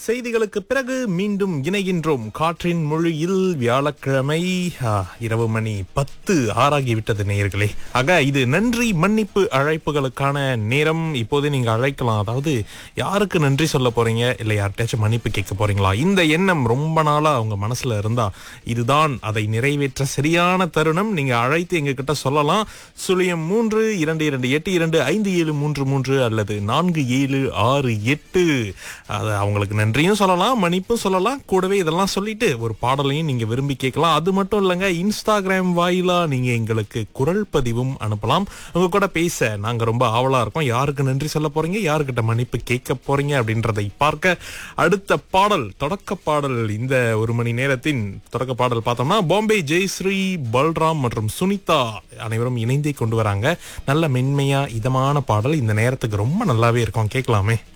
செய்திகளுக்கு பிறகு மீண்டும் இணைகின்றோம் காற்றின் மொழியில் வியாழக்கிழமை ஆ, இரவு மணி பத்து ஆறாகிவிட்டது நேயர்களே ஆக இது நன்றி மன்னிப்பு அழைப்புகளுக்கான நேரம் இப்போது நீங்க அழைக்கலாம் அதாவது யாருக்கு நன்றி சொல்ல போறீங்க இல்லை யார்கிட்டயாச்சும் மன்னிப்பு கேட்க போறீங்களா இந்த எண்ணம் ரொம்ப நாளா அவங்க மனசுல இருந்தா இதுதான் அதை நிறைவேற்ற சரியான தருணம் நீங்க அழைத்து எங்க கிட்ட சொல்லலாம் சுழியம் மூன்று இரண்டு இரண்டு எட்டு இரண்டு ஐந்து ஏழு மூன்று மூன்று அல்லது நான்கு ஏழு ஆறு எட்டு அது அவங்களுக்கு நன்றியும் சொல்லலாம் மன்னிப்பும் சொல்லலாம் கூடவே இதெல்லாம் சொல்லிட்டு ஒரு பாடலையும் நீங்க விரும்பி கேட்கலாம் அது மட்டும் இல்லைங்க இன்ஸ்டாகிராம் வாயிலா நீங்க எங்களுக்கு குரல் பதிவும் அனுப்பலாம் உங்க கூட பேச நாங்க ரொம்ப ஆவலா இருக்கோம் யாருக்கு நன்றி சொல்ல போறீங்க யாருக்கிட்ட மன்னிப்பு கேட்க போறீங்க அப்படின்றதை பார்க்க அடுத்த பாடல் தொடக்க பாடல் இந்த ஒரு மணி நேரத்தின் தொடக்க பாடல் பார்த்தோம்னா பாம்பே ஜெயஸ்ரீ பல்ராம் மற்றும் சுனிதா அனைவரும் இணைந்தே கொண்டு வராங்க நல்ல மென்மையா இதமான பாடல் இந்த நேரத்துக்கு ரொம்ப நல்லாவே இருக்கும் கேட்கலாமே